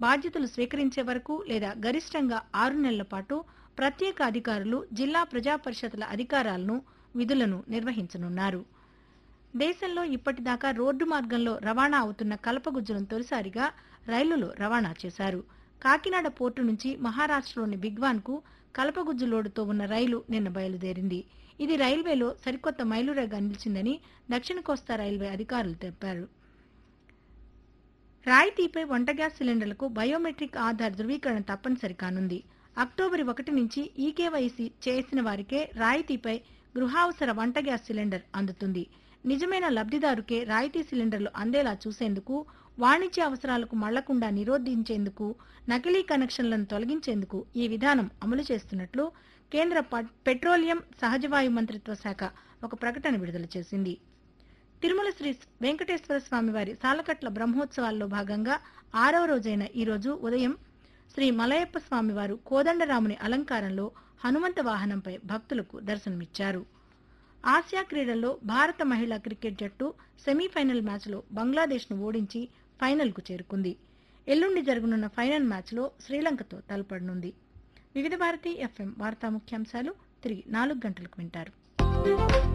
బాధ్యతలు స్వీకరించే వరకు లేదా గరిష్టంగా ఆరు నెలల పాటు ప్రత్యేక అధికారులు జిల్లా ప్రజా పరిషత్ల అధికారాలను విధులను నిర్వహించనున్నారు దేశంలో ఇప్పటిదాకా రోడ్డు మార్గంలో రవాణా అవుతున్న కలపగుజ్జులను తొలిసారిగా రైలులో రవాణా చేశారు కాకినాడ పోర్టు నుంచి మహారాష్ట్రలోని బిగ్వాన్ కు కలపగుజ్జు లోడుతో ఉన్న రైలు నిన్న బయలుదేరింది ఇది రైల్వేలో సరికొత్త మైలురాయిగా నిలిచిందని దక్షిణ కోస్తా రైల్వే అధికారులు తెలిపారు రాయితీపై వంట గ్యాస్ సిలిండర్లకు బయోమెట్రిక్ ఆధార్ ధృవీకరణ తప్పనిసరి కానుంది అక్టోబర్ ఒకటి నుంచి ఈకేవైసీ చేసిన వారికే రాయితీపై గృహావసర వంట గ్యాస్ సిలిండర్ అందుతుంది నిజమైన లబ్ధిదారుకే రాయితీ సిలిండర్లు అందేలా చూసేందుకు వాణిజ్య అవసరాలకు మళ్లకుండా నిరోధించేందుకు నకిలీ కనెక్షన్లను తొలగించేందుకు ఈ విధానం అమలు చేస్తున్నట్లు కేంద్ర ప- పెట్రోలియం సహజవాయు మంత్రిత్వ శాఖ ఒక ప్రకటన విడుదల చేసింది తిరుమల శ్రీ వెంకటేశ్వర స్వామి వారి సాలకట్ల బ్రహ్మోత్సవాల్లో భాగంగా ఆరవ రోజైన ఈ రోజు ఉదయం శ్రీ మలయప్ప స్వామి వారు కోదండరాముని అలంకారంలో హనుమంత వాహనంపై భక్తులకు దర్శనమిచ్చారు ఆసియా క్రీడల్లో భారత మహిళా క్రికెట్ జట్టు సెమీఫైనల్ మ్యాచ్లో బంగ్లాదేశ్ను ఓడించి ఫైనల్కు చేరుకుంది ఎల్లుండి జరగనున్న ఫైనల్ మ్యాచ్లో శ్రీలంకతో తలపడనుంది వివిధ భారతి ఎఫ్ఎం వార్తా ముఖ్యాంశాలు తిరిగి నాలుగు గంటలకు వింటారు